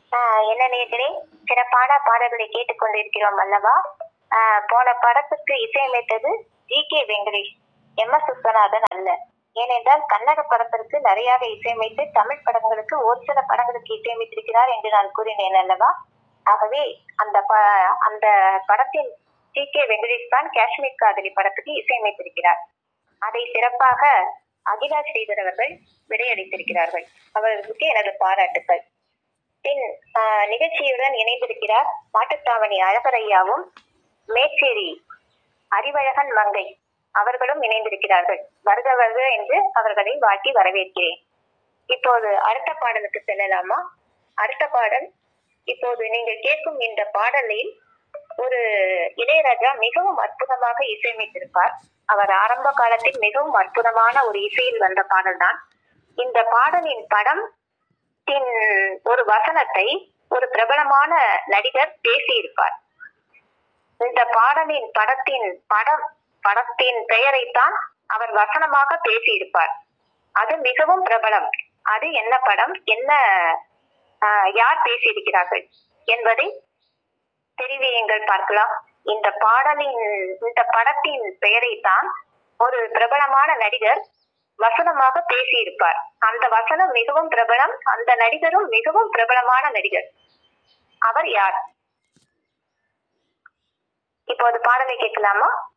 ஆஹ் என்ன நேர்களே சிறப்பான பாடல்களை கேட்டுக்கொண்டிருக்கிறோம் அல்லவா ஆஹ் போன படத்துக்கு இசையமைத்தது G K Venkatesh M S Viswanathan அல்ல ஏனென்றால் கன்னட படத்திற்கு நிறையாக இசையமைத்து தமிழ் படங்களுக்கு ஒரு சில படங்களுக்கு இசையமைத்திருக்கிறார் என்று நான் கூறினேன் அல்லவா ஆகவே அந்த ப- அந்த படத்தின் ஜி கே வெங்கடேஷ் தான் காஷ்மீர் காதலி படத்துக்கு இசையமைத்திருக்கிறார் அதை சிறப்பாக அகிலா ஸ்ரீதர் அவர்கள் விடையளித்திருக்கிறார்கள் அவர்களுக்கு எனது பாராட்டுக்கள் பின் ஆஹ், நிகழ்ச்சியுடன் இணைந்திருக்கிறார் மாட்டுத்தாவணி அழகரையாவும் மேச்சேரி அறிவழகன் மங்கை அவர்களும் இணைந்திருக்கிறார்கள் வருக வருக என்று அவர்களை வாழ்த்தி வரவேற்கிறேன் இப்போது அடுத்த பாடலுக்கு செல்லலாமா அடுத்த பாடல் இப்போது நீங்கள் கேட்கும் இந்த பாடலில் ஒரு இளையராஜா மிகவும் அற்புதமாக இசையமைத்திருப்பார் அவர் ஆரம்ப காலத்தில் மிகவும் அற்புதமான ஒரு இசையில் வந்த பாடல்தான் இந்த பாடலின் படம் படத்தின் ஒரு வசனத்தை ஒரு பிரபலமான நடிகர் பேசியிருப்பார் இந்த பாடலின் படத்தின் படம் படத்தின் பெயரைத்தான் அவர் வசனமாக பேசியிருப்பார் அது மிகவும் பிரபலம் அது என்ன படம் என்ன ஆஹ், யார் பேசியிருக்கிறார்கள் என்பதை தெரிவியுங்கள் பார்க்கலாம் இந்த பாடலின் இந்த படத்தின் பெயரைத்தான் ஒரு பிரபலமான நடிகர் வசனமாக பேசியிருப்பார் அந்த வசனம் மிகவும் பிரபலம் அந்த நடிகரும் மிகவும் பிரபலமான நடிகர் அவர் யார் இப்போது பாடலை கேட்கலாமா